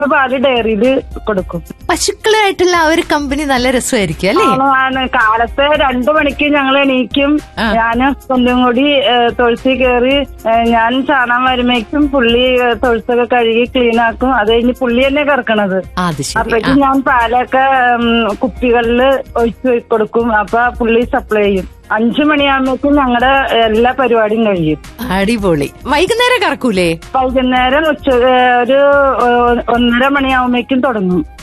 പാല് ഡയറിയിൽ കൊടുക്കും പശുക്കളായിട്ടുള്ള ആ ഒരു കമ്പനി നല്ല രസമായിരിക്കും അല്ലേ ആണ്, ആണ് കാലത്ത് രണ്ടു മണിക്ക് ഞങ്ങൾ എണീക്കും ആ. ഞാൻ കൊണ്ടും കൂടി തൊഴുത്തി കയറി ഞാൻ ചാണാൻ വരുമ്പോഴേക്കും പുള്ളി ഏ, തൊഴുത്തൊക്കെ കഴുകി ക്ലീൻ ആക്കും അത് കഴിഞ്ഞ് പുള്ളി തന്നെ കറക്കണത് ആ, അത് ശരി ആ, അപ്പോഴേക്കും ഞാൻ പാലൊക്കെ ഉം, കുപ്പികളില് ഒഴിച്ചു കൊടുക്കും അപ്പൊ പുള്ളി സപ്ലൈ ചെയ്യും അഞ്ചു മണിയാകുമ്പോഴേക്കും ഞങ്ങളുടെ എല്ലാ പരിപാടിയും കഴിയും അടിപൊളി വൈകുന്നേരം കറക്കൂലേ വൈകുന്നേരം ഉച്ച ഏ, ഒരു ഏ, ഒന്നര മണിയാകുമ്പോഴേക്കും തുടങ്ങും